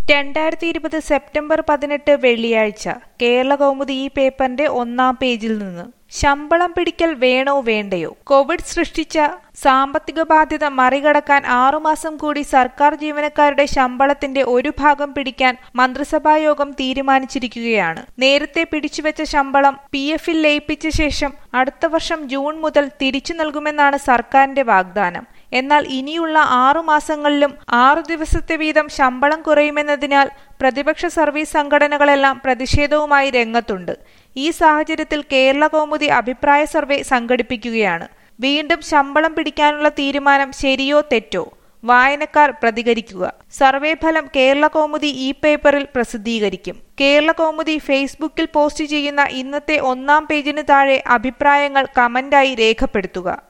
രണ്ടായിരത്തി ഇരുപത് സെപ്റ്റംബർ പതിനെട്ട് വെള്ളിയാഴ്ച കേരള കൗമുദി ഈ പേപ്പറിന്റെ ഒന്നാം പേജിൽ നിന്ന് ശമ്പളം പിടിക്കൽ വേണോ വേണ്ടയോ കോവിഡ് സൃഷ്ടിച്ച സാമ്പത്തിക ബാധ്യത മറികടക്കാൻ ആറുമാസം കൂടി സർക്കാർ ജീവനക്കാരുടെ ശമ്പളത്തിന്റെ ഒരു ഭാഗം പിടിക്കാൻ മന്ത്രിസഭായോഗം തീരുമാനിച്ചിരിക്കുകയാണ് നേരത്തെ പിടിച്ചുവെച്ച ശമ്പളം പി എഫിൽ ലയിപ്പിച്ച ശേഷം അടുത്ത വർഷം ജൂൺ മുതൽ തിരിച്ചു നൽകുമെന്നാണ് സർക്കാരിന്റെ വാഗ്ദാനം എന്നാൽ ഇനിയുള്ള ആറു മാസങ്ങളിലും ആറു ദിവസത്തെ വീതം ശമ്പളം കുറയുമെന്നതിനാൽ പ്രതിപക്ഷ സർവീസ് സംഘടനകളെല്ലാം പ്രതിഷേധവുമായി രംഗത്തുണ്ട് ഈ സാഹചര്യത്തിൽ കേരള കൗമുദി അഭിപ്രായ സർവേ സംഘടിപ്പിക്കുകയാണ് വീണ്ടും ശമ്പളം പിടിക്കാനുള്ള തീരുമാനം ശരിയോ തെറ്റോ വായനക്കാർ പ്രതികരിക്കുക സർവേ ഫലം കേരള കൗമുദി ഇ പേപ്പറിൽ പ്രസിദ്ധീകരിക്കും കേരള കൗമുദി ഫേസ്ബുക്കിൽ പോസ്റ്റ് ചെയ്യുന്ന ഇന്നത്തെ ഒന്നാം പേജിന് താഴെ അഭിപ്രായങ്ങൾ കമന്റായി രേഖപ്പെടുത്തുക